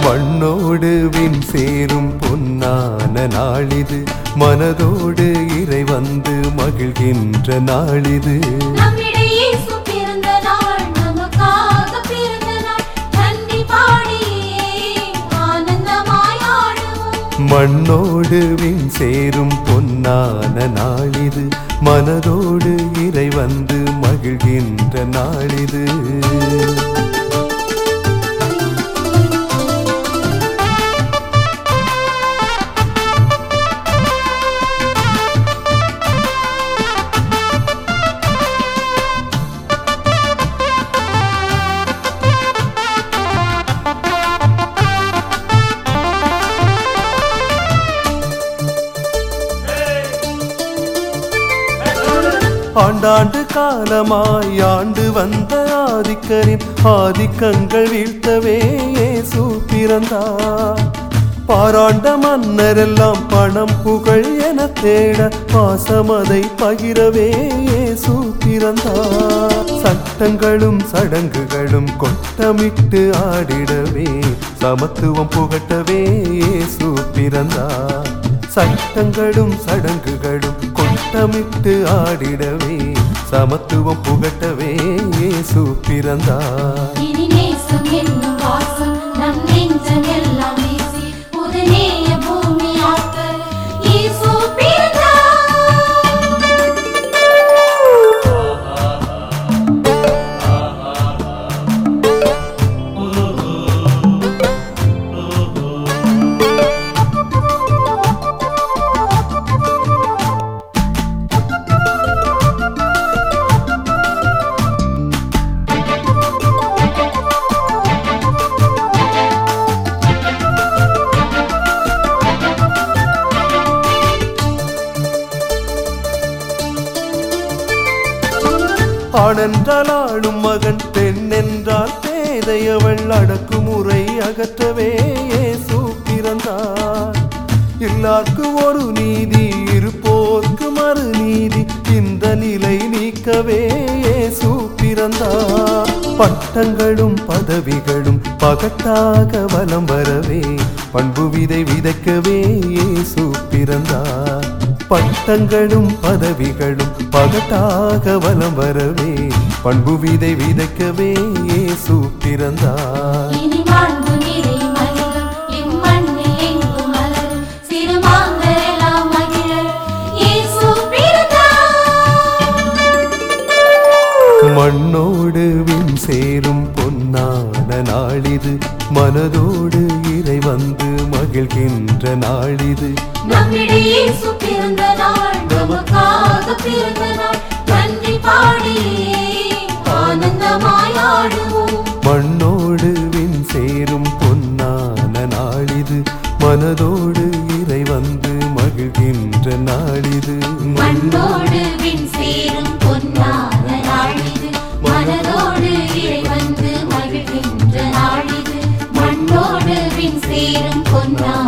மண்ணோடு வின் சேரும் பொன்னான நாளிது மனதோடு இறை வந்து மகிழ்கின்ற நாளிது நம்மிடையே இயேசு பிறந்த நாள் நமக்காக பிறந்த நாள் நன்றி பாடியே ஆனந்தமாய் ஆடுவோம் மண்ணோடு வின் சேரும் பொன்னான நாளிது மனதோடு இறை வந்து மகிழ்கின்ற நாளிது ஆண்டாண்டு காலமாய் ஆண்டு வந்த ஆதிக்கரின் ஆதிக்கங்கள் வீழ்த்தவே இயேசு பிறந்தார் பாராண்ட மன்னரெல்லாம் பணம் புகழ் என தேட பாசமதை பகிரவே இயேசு பிறந்தார் சட்டங்களும் சடங்குகளும் கொட்டமிட்டு ஆடிடவே சமத்துவம் புகட்டவே இயேசு பிறந்தார் சட்டங்களும் சடங்குகளும் கொட்டமிட்டு ஆடிடவே சமத்துவம் புகட்டவே இயேசு பிறந்தார் இனி நேசம் என்னும் வாசம் நம் நெஞ்சம் எல்லாம் வீசி புதுநேய பூமியாக்க இயேசு பிறந்தார் ஆணென்றால் ஆளும் மகன் பெண் என்றால் பேதையவள் அடக்குமுறை அகற்றவே இயேசு பிறந்தார் எல்லாருக்கு ஒரு நீதி இருப்போர்க்கு மறு நீதி இந்த நிலை நீக்கவே இயேசு பிறந்தார் பட்டங்களும் பதவிகளும் பகட்டாக வலம் வரவே பண்பு விதை விதைக்கவே இயேசு பிறந்தார் பட்டங்களும் பதவிகளும் பகட்டாக வலம் வரவே பண்பு விதை விதைக்கவே இயேசு பிறந்தார் இனி மாண்பு நிறை மகிழும் இம்மண்ணில் எங்கும் மலரும் சிறுமாந்தரெல்லாம் மகிழ இயேசு பிறந்தார் மண்ணோடு வின் சேரும் பொன்னான நாளிது மனதோடு இறை வந்து மகிழ்கின்ற நாளிது நம்மிடையே இயேசு பிறந்த நாள் நமக்காக பிறந்த நாள் நன்றி பாடியே ஆனந்தமாய் ஆடுவோம் மண்ணோடு வின் சேரும் பொன்னான நாளிது மனதோடு இறை வந்து மகிழ்கின்ற நாளிது மண்ணோடு விண் சேரும் பொன்னான நாளிது மனதோடு இறை வந்து மகிழ்கின்ற நாளிது மண்ணோடு விண் சேரும் பொன்னான